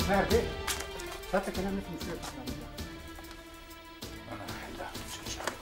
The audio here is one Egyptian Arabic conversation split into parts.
ماهر بيه فاتك كلام مثل مصير انا هحلها مش مشكله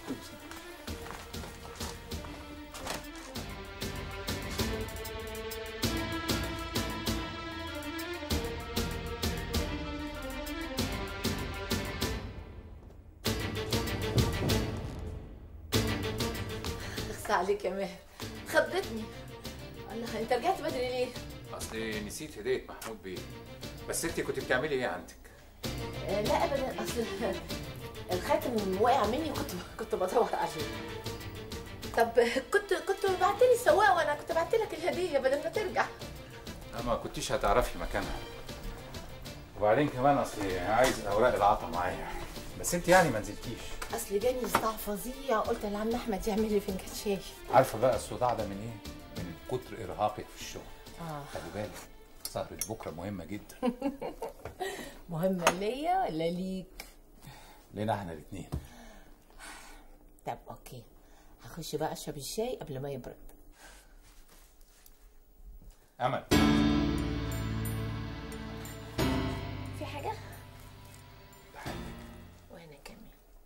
اخصى عليك يا ماهر خضتني الله انت رجعت بدري ليه؟ اصل نسيت هديه محمود بيه بس انت كنت بتعملي ايه عندك آه لا ابدا اصل الخاتم وقع مني وكنت كنت بدور عليه طب كنت كنت بعت لي السواق وانا كنت بعت لك الهديه بدل ما ترجع لا ما كنتيش هتعرفي مكانها وبعدين كمان اصل عايز اوراق العطا معايا بس انت يعني ما نزلتيش اصل جاني صداع فظيع قلت لعم احمد يعمل لي فنجان شاي عارفه بقى الصداع ده من ايه من كتر ارهاقك في الشغل اه خلي بالك سهرة بكره مهمه جدا مهمه ليا ولا ليك لينا احنا الاثنين طب اوكي هخش بقى اشرب الشاي قبل ما يبرد امل في حاجه وانا كمان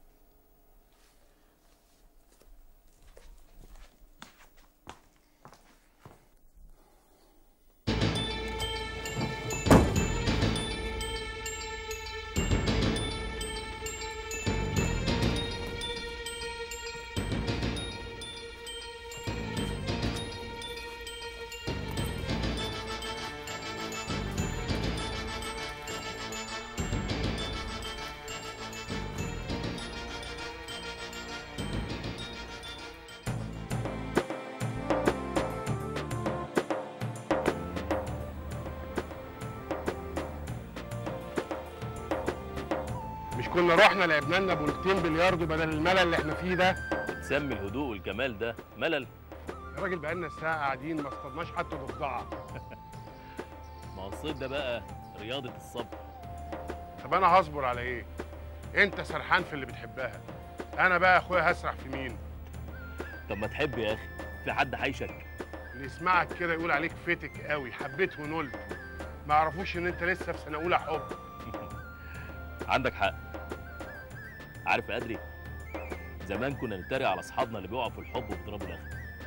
مش كنا رحنا لعبنا لنا بولتين بلياردو بدل الملل اللي احنا فيه ده تسمي الهدوء والجمال ده ملل يا راجل بقالنا ساعه قاعدين ما اصطدناش حتى ضفدعه ما هو الصيد ده بقى رياضة الصبر طب انا هصبر على ايه انت سرحان في اللي بتحبها انا بقى يا اخويا هسرح في مين طب ما تحب يا اخي في حد حيشك اللي يسمعك كده يقول عليك فتك قوي حبيت ونلت ما يعرفوش ان انت لسه في سنه اولى حب عندك حق عارف يا ادري زمان كنا نتريق على اصحابنا اللي بيقعوا في الحب وبيضربوا الاخر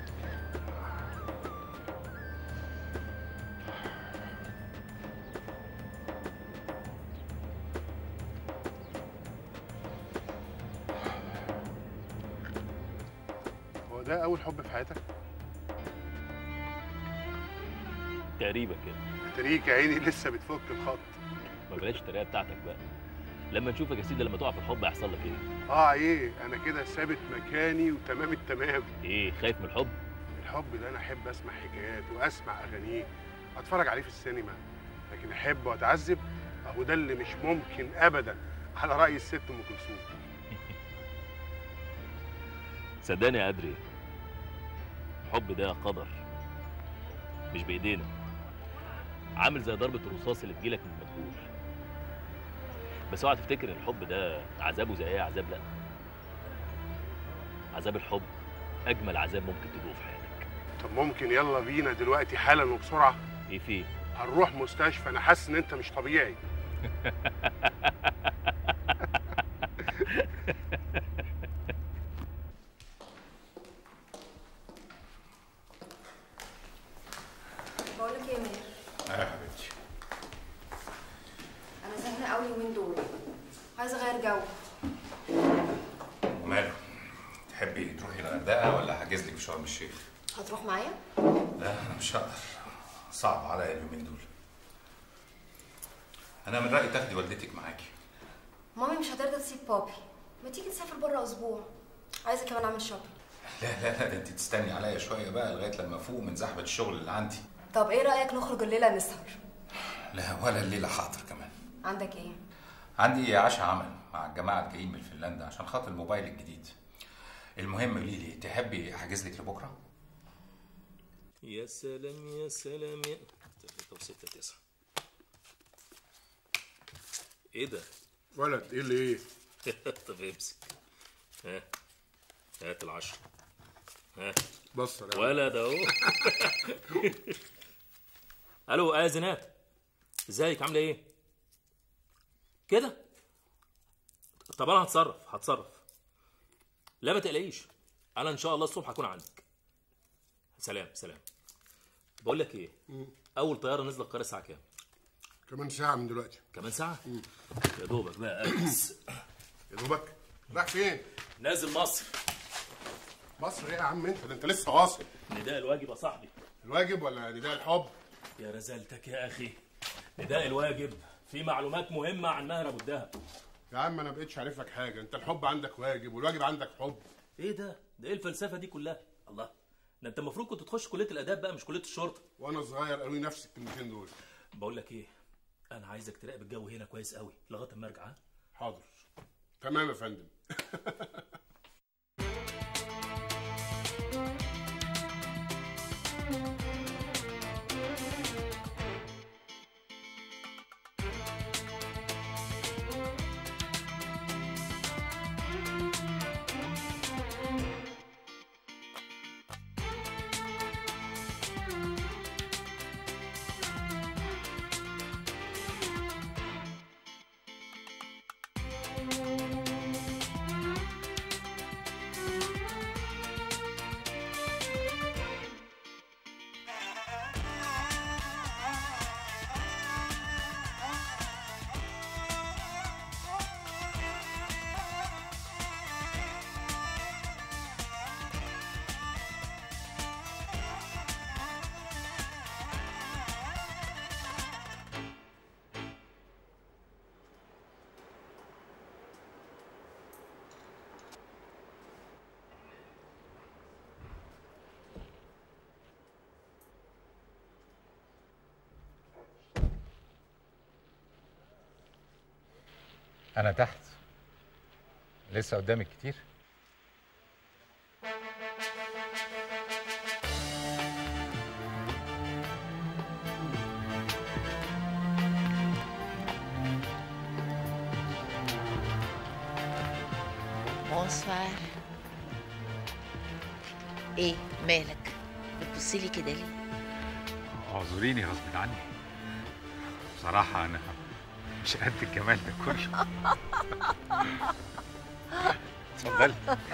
هو ده اول حب في حياتك تقريبا كده تريك يا عيني لسه بتفك الخط ما بلاش التريقه بتاعتك بقى لما نشوفك يا سيدي لما تقع في الحب هيحصل لك ايه اه ايه انا كده ثابت مكاني وتمام التمام ايه خايف من الحب الحب ده انا احب اسمع حكايات واسمع اغانيه اتفرج عليه في السينما لكن احب واتعذب اهو ده اللي مش ممكن ابدا على راي الست ام كلثوم صدقني يا ادري الحب ده قدر مش بايدينا عامل زي ضربة الرصاص اللي تجيلك من المجهول بس اوعى تفتكر ان الحب ده عذابه زي اي عذاب لا عذاب الحب اجمل عذاب ممكن تدوقه في حياتك طب ممكن يلا بينا دلوقتي حالا وبسرعه ايه فيه هنروح مستشفى انا حاسس ان انت مش طبيعي بقول لك ايه يا ماهر اه يا حبيبتي انا زهقانه قوي اليومين دول عايزه اغير جو وماله تحبي تروحي الغردقه ولا هحجز لك في شرم الشيخ هتروح معايا لا انا مش هقدر صعب عليا اليومين دول انا من رايي تاخدي والدتك معاكي مامي مش هترضى تسيب بابي ما تيجي نسافر بره اسبوع عايزه كمان اعمل شوبينج لا لا لا ده انت تستني عليا شويه بقى لغايه لما افوق من زحمه الشغل اللي عندي طب ايه رايك نخرج الليله نسهر لا ولا الليله حاضر كمان عندك ايه عندي عشاء عمل مع الجماعه الجايين من فنلندا عشان خاطر الموبايل الجديد المهم قولي لي تحبي احجز لك لبكره يا سلام يا سلام يا تلاتة وستة تسعة ايه ده؟ ولد ايه اللي ايه طب امسك ها هات العشرة ها بص يا ولد اهو الو اه زينات ازيك عامله ايه؟ كده طب انا هتصرف هتصرف لا ما تقلقيش انا ان شاء الله الصبح هكون عندك سلام سلام بقول لك ايه اول طياره نزل القاهره الساعه كام كمان ساعه من دلوقتي كمان ساعه يا دوبك بقى أجهز. يا دوبك رايح فين نازل مصر مصر ايه يا عم انت ده انت لسه واصل نداء الواجب يا صاحبي الواجب ولا نداء الحب يا رزالتك يا اخي نداء الواجب في معلومات مهمه عن مهر ابو الدهب يا عم انا بقيتش عارف لك حاجه انت الحب عندك واجب والواجب عندك حب ايه ده ده ايه الفلسفه دي كلها الله ده انت المفروض كنت تخش كليه الاداب بقى مش كليه الشرطه وانا صغير قالوا لي نفس الكلمتين دول بقول لك ايه انا عايزك تراقب الجو هنا كويس قوي لغايه اما ارجع ها؟ حاضر تمام يا فندم انا تحت لسه قدامك كتير بونسوار ايه مالك بتبصيلي كده ليه اعذريني غصب عني بصراحة أنا مش قد الجمال ده كله اتفضلي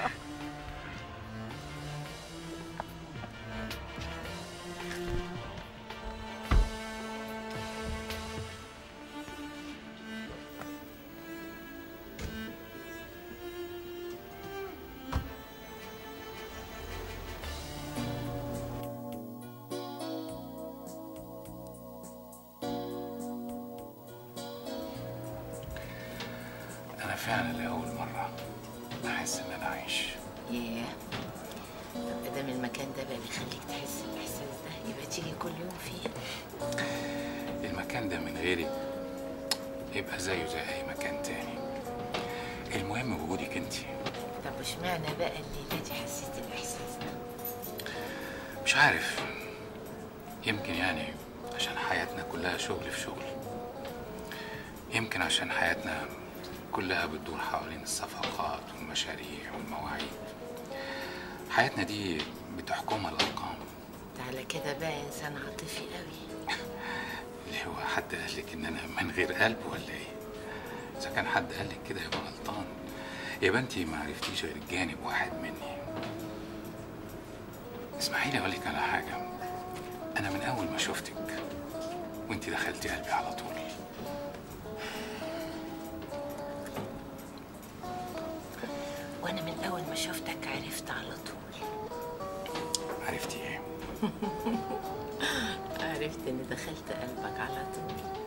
أنا فعلا لأول مرة أحس إن أنا عايش ياه طب ادام المكان ده بقى بيخليك تحس الاحساس ده يبقى تيجي كل يوم فيه المكان ده من غيري يبقى زيه زي أي مكان تاني المهم وجودك انتي طب واشمعنى بقى الليله دي حسيت الاحساس ده مش عارف يمكن يعني عشان حياتنا كلها شغل في شغل يمكن عشان حياتنا كلها بتدور حوالين الصفقات والمشاريع والمواعيد حياتنا دي بتحكمها الأرقام انت على كده بقى انسان عاطفي قوي اللي هو حد قال لك إن أنا من غير قلب ولا إيه؟ إذا كان حد قال لك كده يبقى غلطان يبقى أنت ما عرفتيش غير جانب واحد مني اسمحي لي أقول لك على حاجة أنا من أول ما شفتك وأنت دخلتي قلبي على طول وانا من اول ما شفتك عرفت على طول عرفتي إيه؟ عرفت ان دخلت قلبك على طول